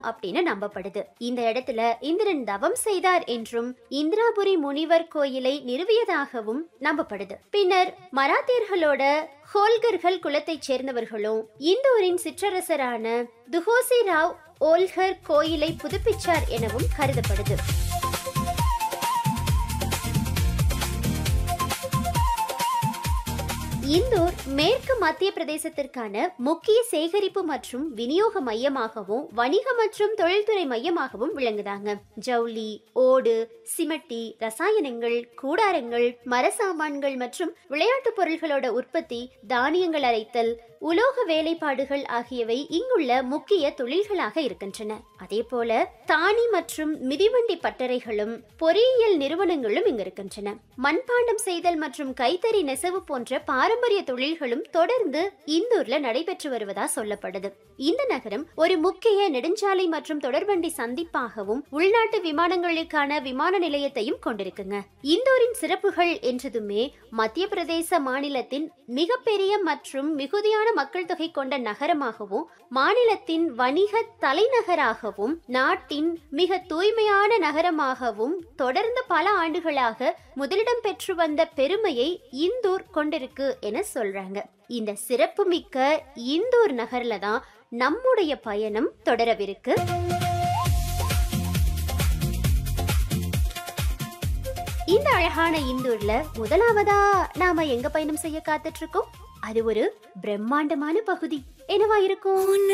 அப்படின்னு நம்பப்படுது இந்த இடத்துல இந்திரன் தவம் செய்தார் என்றும் இந்திராபுரி முனிவர் கோயிலை நிறுவியதாகவும் நம்பப்படுது பின்னர் மராத்தியர்களோட ஹோல்கர்கள் குலத்தைச் சேர்ந்தவர்களும் இந்தூரின் சிற்றரசரான துஹோசி ராவ் ஓல்கர் கோயிலை புதுப்பிச்சார் எனவும் கருதப்படுது இந்தூர் மேற்கு மத்திய பிரதேசத்திற்கான முக்கிய சேகரிப்பு மற்றும் விநியோக மையமாகவும் வணிக மற்றும் தொழில்துறை மையமாகவும் விளங்குதாங்க ஜவுளி ஓடு சிமெட்டி ரசாயனங்கள் கூடாரங்கள் மர சாமான்கள் மற்றும் விளையாட்டுப் பொருள்களோட உற்பத்தி தானியங்கள் அரைத்தல் உலோக வேலைப்பாடுகள் ஆகியவை இங்குள்ள முக்கிய தொழில்களாக இருக்கின்றன அதே போல தானி மற்றும் மிதிவண்டி பட்டறைகளும் பொறியியல் நிறுவனங்களும் இங்கு இருக்கின்றன மண்பாண்டம் செய்தல் மற்றும் கைத்தறி நெசவு போன்ற பாரம்பரிய தொழில்களும் தொடர்ந்து இந்தூர்ல நடைபெற்று வருவதா சொல்லப்படுது இந்த நகரம் ஒரு முக்கிய நெடுஞ்சாலை மற்றும் தொடர்வண்டி சந்திப்பாகவும் உள்நாட்டு விமானங்களுக்கான விமான நிலையத்தையும் கொண்டிருக்குங்க இந்தூரின் சிறப்புகள் என்றதுமே மத்திய பிரதேச மாநிலத்தின் மிகப்பெரிய மற்றும் மிகுதியான மக்கள் தொகை கொண்ட நகரமாகவும் மாநிலத்தின் வணிக தலைநகராகவும் நாட்டின் மிக தூய்மையான நகரமாகவும் தொடர்ந்து பல ஆண்டுகளாக முதலிடம் பெற்று வந்த பெருமையை இந்தூர் கொண்டிருக்கு என சொல்றாங்க இந்த சிறப்புமிக்க இந்தூர் நகர்ல தான் நம்முடைய பயணம் தொடரவிருக்கு இந்த அழகான இந்தூர்ல முதலாவதா நாம எங்க பயணம் செய்ய காத்துட்டு இருக்கோம் அது ஒரு பிரம்மாண்டமான பகுதி என்னவா இருக்கும்